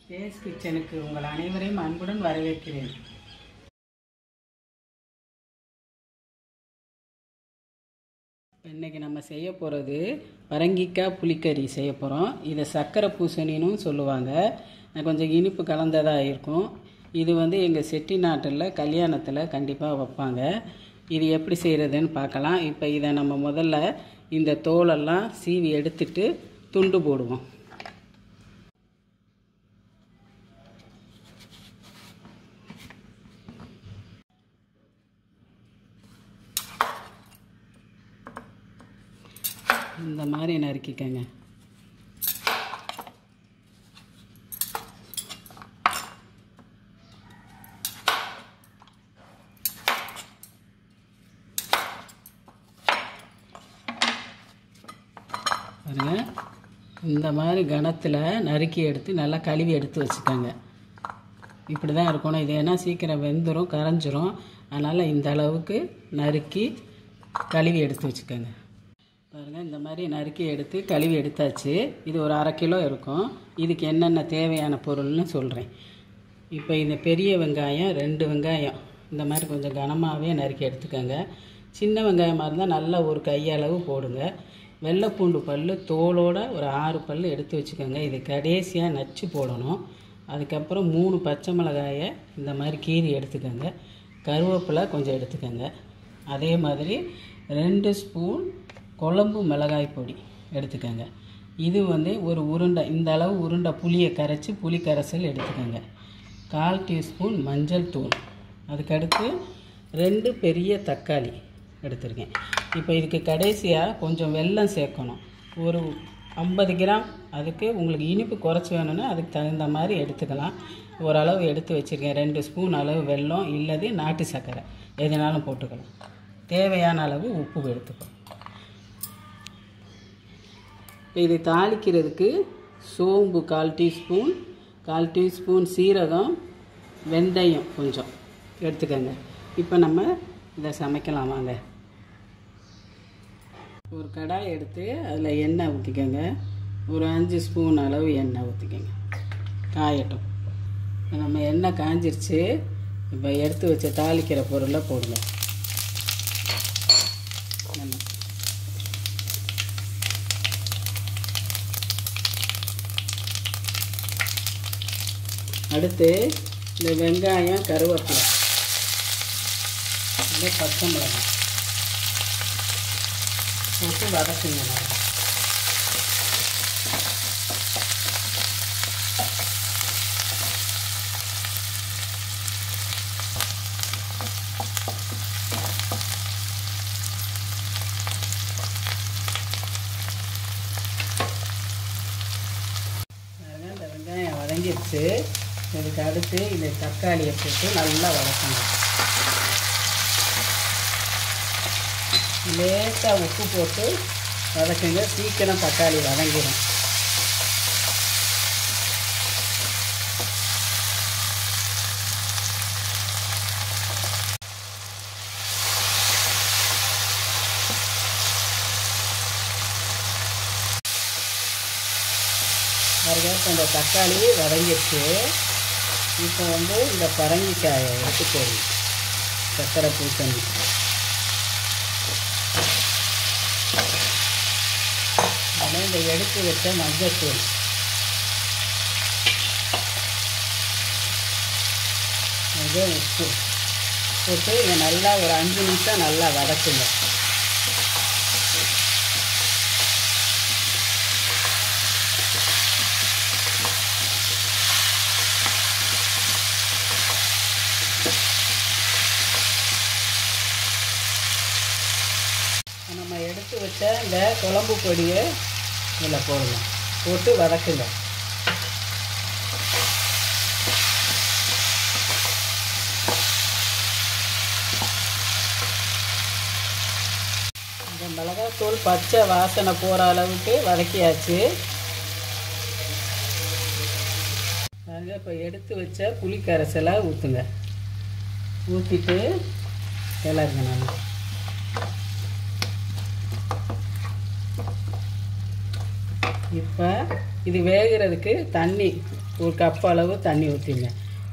these கிச்சனுக்கு உங்கள் அனைவரையும் அன்புடன் வரவேற்கிறேன் இன்னைக்கு நம்ம செய்ய போகிறது பரங்கிக்காய் புளிக்கறி செய்ய போகிறோம் இதை சர்க்கரை பூசணின்னு சொல்லுவாங்க அது கொஞ்சம் இனிப்பு கலந்ததாக இருக்கும் இது வந்து எங்கள் செட்டிநாட்டில் கல்யாணத்தில் கண்டிப்பாக வைப்பாங்க இது எப்படி செய்கிறதுன்னு பார்க்கலாம் இப்போ இதை நம்ம முதல்ல இந்த தோலெல்லாம் சீவி எடுத்துட்டு துண்டு போடுவோம் இந்த மாதிரி நறுக்கிக்கங்க பாருங்க இந்த மாதிரி கணத்தில் நறுக்கி எடுத்து நல்லா கழுவி எடுத்து வச்சுக்கோங்க இப்படி தான் இருக்கணும் இது ஏன்னா சீக்கிரம் வெந்துடும் கரைஞ்சிரும் அதனால் இந்த அளவுக்கு நறுக்கி கழுவி எடுத்து வச்சுக்கோங்க பாருங்கள் இந்த மாதிரி நறுக்கி எடுத்து கழுவி எடுத்தாச்சு இது ஒரு அரை கிலோ இருக்கும் இதுக்கு என்னென்ன தேவையான பொருள்னு சொல்கிறேன் இப்போ இந்த பெரிய வெங்காயம் ரெண்டு வெங்காயம் இந்த மாதிரி கொஞ்சம் கனமாகவே நறுக்கி எடுத்துக்கோங்க சின்ன வெங்காயமாக இருந்தால் நல்லா ஒரு கையளவு போடுங்க வெள்ளைப்பூண்டு பல் தோலோட ஒரு ஆறு பல் எடுத்து வச்சுக்கோங்க இது கடைசியாக நச்சு போடணும் அதுக்கப்புறம் மூணு பச்சை மிளகாயை இந்த மாதிரி கீறி எடுத்துக்கோங்க கருவேப்பிலை கொஞ்சம் எடுத்துக்கோங்க அதே மாதிரி ரெண்டு ஸ்பூன் குழம்பு மிளகாய் பொடி எடுத்துக்கோங்க இது வந்து ஒரு உருண்டை இந்த அளவு உருண்டை புளியை கரைச்சி புளி கரைசல் எடுத்துக்கோங்க கால் டீஸ்பூன் மஞ்சள் தூள் அதுக்கடுத்து ரெண்டு பெரிய தக்காளி எடுத்திருக்கேன் இப்போ இதுக்கு கடைசியாக கொஞ்சம் வெல்லம் சேர்க்கணும் ஒரு ஐம்பது கிராம் அதுக்கு உங்களுக்கு இனிப்பு குறைச்சி வேணும்னா அதுக்கு தகுந்த மாதிரி எடுத்துக்கலாம் ஓரளவு எடுத்து வச்சுருக்கேன் ரெண்டு ஸ்பூன் அளவு வெல்லம் இல்லது நாட்டு சர்க்கரை எதுனாலும் போட்டுக்கலாம் தேவையான அளவு உப்பு எடுத்துக்கலாம் இப்போ இது தாளிக்கிறதுக்கு சோம்பு கால் டீஸ்பூன் கால் டீஸ்பூன் சீரகம் வெந்தயம் கொஞ்சம் எடுத்துக்கோங்க இப்போ நம்ம இதை சமைக்கலாம் வாங்க ஒரு கடாய் எடுத்து அதில் எண்ணெய் ஊற்றிக்கோங்க ஒரு அஞ்சு ஸ்பூன் அளவு எண்ணெய் ஊற்றிக்கோங்க காயட்டும் இப்போ நம்ம எண்ணெய் காஞ்சிருச்சு இப்போ எடுத்து வச்ச தாளிக்கிற பொருளை போடுங்க நல்லா அடுத்து இந்த வெங்காயம் கருவேப்பிலை இந்த பச்சை மிளகாய் போட்டு வதக்குங்க நல்லா பாருங்க, இந்த வெங்காயம் வதங்கிடுச்சு இதுக்கு அடுத்து இந்த தக்காளியை போட்டு நல்லா வதக்கணும் லேசாக உப்பு போட்டு வதக்குங்க சீக்கிரம் தக்காளி வதங்கிடும் பாருங்க இப்போ இந்த தக்காளி வதங்கிடுச்சு இப்போ வந்து இந்த பரங்கிக்காயை எடுத்து போடுங்க சக்கரை பூசணி அதான் இந்த எடுத்து வச்ச மஞ்சத்தூள் இது உப்பு போட்டு இதை நல்லா ஒரு அஞ்சு நிமிஷம் நல்லா வதக்குங்க நம்ம எடுத்து வச்ச இந்த குழம்பு பொடியை இதில் போடணும் போட்டு வதக்குங்க இந்த மிளகாத்தூள் பச்சை வாசனை போகிற அளவுக்கு வதக்கியாச்சு பாருங்க இப்போ எடுத்து வச்ச புளி கரைசலை ஊற்றுங்க ஊற்றிட்டு கிளறுங்க நல்லா இப்போ இது வேகிறதுக்கு தண்ணி ஒரு கப் அளவு தண்ணி ஊற்றிங்க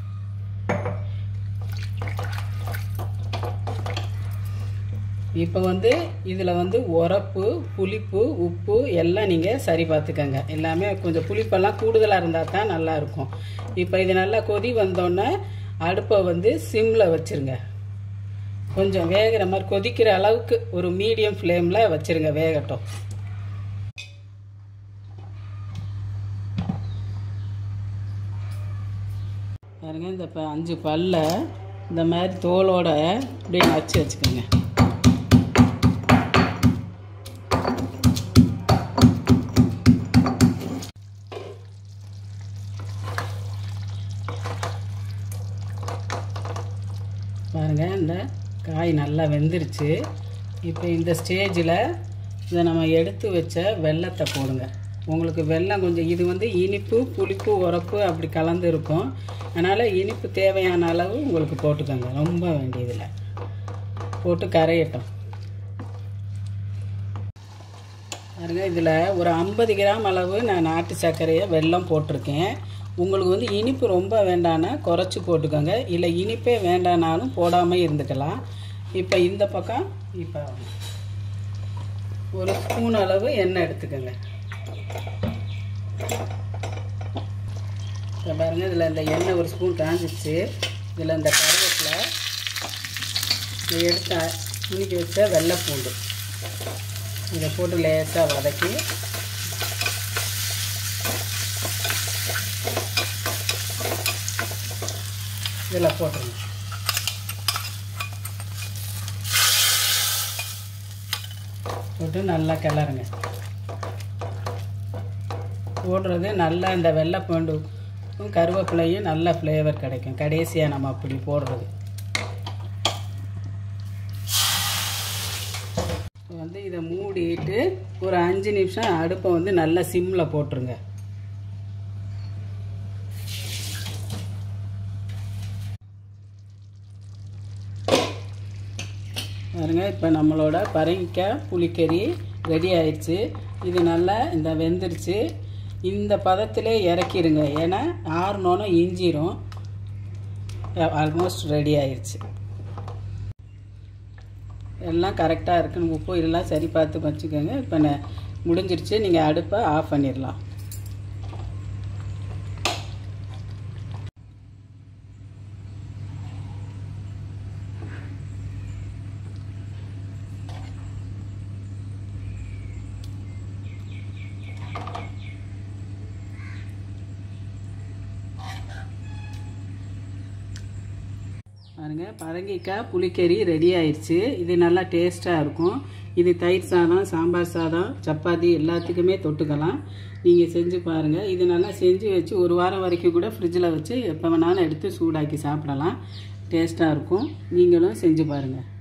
இப்போ வந்து இதில் வந்து உரப்பு புளிப்பு உப்பு எல்லாம் நீங்கள் சரி பார்த்துக்கங்க எல்லாமே கொஞ்சம் புளிப்பெல்லாம் கூடுதலாக இருந்தால் தான் நல்லாயிருக்கும் இப்போ இது நல்லா கொதி வந்தோடனே அடுப்பை வந்து சிம்மில் வச்சுருங்க கொஞ்சம் வேகிற மாதிரி கொதிக்கிற அளவுக்கு ஒரு மீடியம் ஃப்ளேமில் வச்சுருங்க வேகட்டும் பாருங்க இந்த இப்போ அஞ்சு பல்ல இந்த மாதிரி தோலோட அப்படியே நச்சு வச்சுக்கோங்க பாருங்கள் இந்த காய் நல்லா வெந்துருச்சு இப்போ இந்த ஸ்டேஜில் இதை நம்ம எடுத்து வச்ச வெள்ளத்தை போடுங்க உங்களுக்கு வெல்லம் கொஞ்சம் இது வந்து இனிப்பு புளிப்பு உரப்பு அப்படி கலந்து இருக்கும் அதனால் இனிப்பு தேவையான அளவு உங்களுக்கு போட்டுக்கோங்க ரொம்ப வேண்டியதில்லை போட்டு கரையட்டும் பாருங்க இதில் ஒரு ஐம்பது கிராம் அளவு நான் நாட்டு சர்க்கரையை வெல்லம் போட்டிருக்கேன் உங்களுக்கு வந்து இனிப்பு ரொம்ப வேண்டான்னா குறைச்சி போட்டுக்கோங்க இல்லை இனிப்பே வேண்டானாலும் போடாமல் இருந்துக்கலாம் இப்போ இந்த பக்கம் இப்போ ஒரு ஸ்பூன் அளவு எண்ணெய் எடுத்துக்கோங்க இப்போ பாருங்கள் இதில் இந்த எண்ணெய் ஒரு ஸ்பூன் காஞ்சிச்சு இதில் இந்த கருவேப்பிலை இதை எடுத்து துணிக்கி வச்ச வெள்ளைப்பூண்டு இதை போட்டு லேசாக வதக்கி இதில் போட்டுருங்க போட்டு நல்லா கிளறுங்க போடுறது நல்லா இந்த வெள்ளைப்பூண்டு கருவேப்பிலையும் நல்ல ஃப்ளேவர் கிடைக்கும் கடைசியாக நம்ம அப்படி போடுறது வந்து இதை மூடிட்டு ஒரு அஞ்சு நிமிஷம் அடுப்பை வந்து நல்லா சிம்மில் போட்டுருங்க பாருங்க இப்போ நம்மளோட பரங்கிக்காய் புளிக்கறி ரெடி ஆயிடுச்சு இது நல்லா இந்த வெந்துருச்சு இந்த பதத்திலே இறக்கிடுங்க ஏன்னா ஆறுனோன்னு இஞ்சிரும் ஆல்மோஸ்ட் ரெடி ஆயிடுச்சு எல்லாம் கரெக்டாக இருக்குன்னு உப்பு இதெல்லாம் சரி பார்த்து வச்சுக்கோங்க இப்போ நான் முடிஞ்சிருச்சு நீங்கள் அடுப்பை ஆஃப் பண்ணிடலாம் பாருங்க பரங்கிக்காய் புளிக்கறி ரெடி ஆயிடுச்சு இது நல்லா டேஸ்ட்டாக இருக்கும் இது தயிர் சாதம் சாம்பார் சாதம் சப்பாத்தி எல்லாத்துக்குமே தொட்டுக்கலாம் நீங்கள் செஞ்சு பாருங்கள் இது நல்லா செஞ்சு வச்சு ஒரு வாரம் வரைக்கும் கூட ஃப்ரிட்ஜில் வச்சு எப்போ வேணாலும் எடுத்து சூடாக்கி சாப்பிடலாம் டேஸ்ட்டாக இருக்கும் நீங்களும் செஞ்சு பாருங்கள்